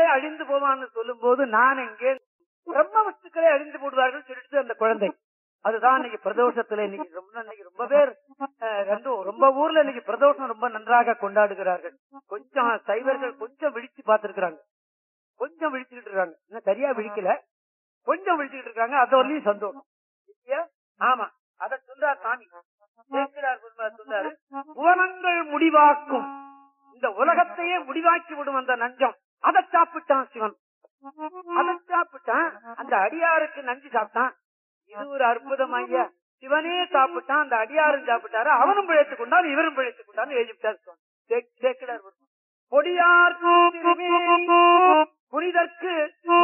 அழிந்து போவான்னு சொல்லும் போது நான் எங்கே பிரம்ம வஸ்துக்களே அழிந்து போடுவார்கள் சொல்லிட்டு அந்த குழந்தை அதுதான் இன்னைக்கு பிரதோஷத்துல இன்னைக்கு ரொம்ப இன்னைக்கு ரொம்ப பேர் அஹ், ரெண்டும் ரொம்ப ஊர்ல இன்னைக்கு பிரதோஷம் ரொம்ப நன்றாக கொண்டாடுகிறார்கள் கொஞ்சம் சைவர்கள் கொஞ்சம் விழிச்சு பார்த்திருக்கிறாங்க கொஞ்சம் விழிச்சுக்கிட்டு இருக்காங்க இன்னும் சரியா விழிக்கல கொஞ்சம் விழிச்சுக்கிட்டு இருக்காங்க அதோடய சந்தோஷம் இல்லையா? ஆமா அத சொல்றார் சாமி சேக்கிழார் பெருமாள் சொல்றாரு புவனங்கள் முடிவாக்கும் இந்த உலகத்தையே முடிவாக்கி விடும் அந்த நஞ்சம் அதை சாப்பிட்டான் சிவன் அதை சாப்பிட்டான் அந்த அடியாருக்கு நஞ்சு சாப்பிட்டான் இது ஒரு அற்புதம் ஐயா சிவனே சாப்பிட்டான் அந்த அடியாரும் சாப்பிட்டாரு அவனும் பிழைத்துக் கொண்டான் இவரும் பிழைத்துக் கொண்டான் எழுதிவிட்டார் சுவாமி. சே- சேக்கிழார் பெருமாள். பொடியார் புனிதற்கு